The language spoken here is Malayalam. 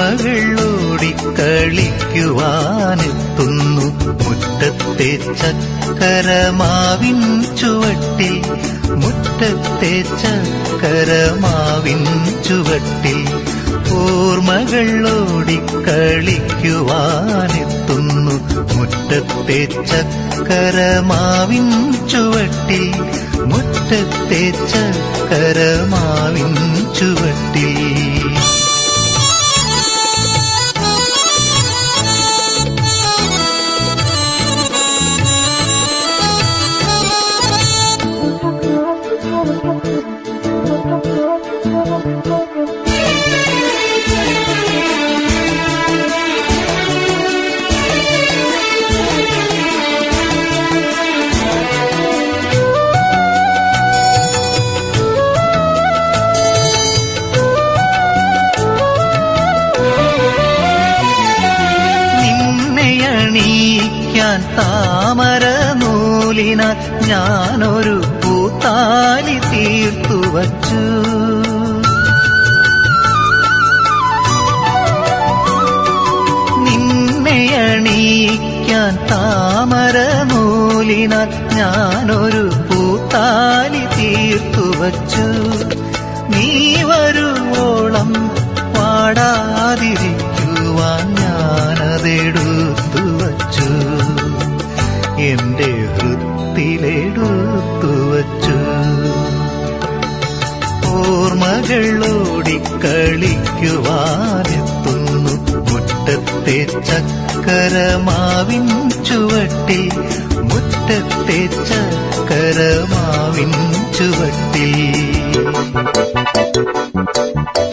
ഓർമ്മകൾ ഓടിക്കളിക്കുവാനെത്തുന്നു മുറ്റത്തെ ചക്കരമാവിൻ ചുവട്ടിൽ മുറ്റത്തെ ചക്കരമാവിൻ ചുവട്ടിൽ ഓർമ്മകൾ ഓടിക്കളിക്കുവാനെത്തുന്നു മുറ്റത്തെ ചക്കരമാവിൻ ചുവട്ടിൽ മുറ്റത്തെ ചക്കരമാവിൻ ചുവട്ടിൽ നിന്നെയണീക്കാൻ താമര നൂലിനാൽ ഞാനൊരു പൂത്താലി തീർത്തു വച്ചു നിന്നെയണീക്കാൻ താമര നൂലിനാൽ ഞാനൊരു പൂത്താലി തീർത്തു വച്ചു നീ വരുവോളം പാടാതിരിക്കുവാൻ ഞാനതെടുത്തു വച്ചു എന്റെ ഹൃത്തിലെടുത്തു വച്ചു ഓർമ്മകൾ ഓടിക്കളിക്കുവാനെത്തുന്നു മുറ്റത്തെ ചക്കരമാവിൻ ചുവട്ടിൽ മുറ്റത്തെ ചക്കരമാവിൻ ചുവട്ടിൽ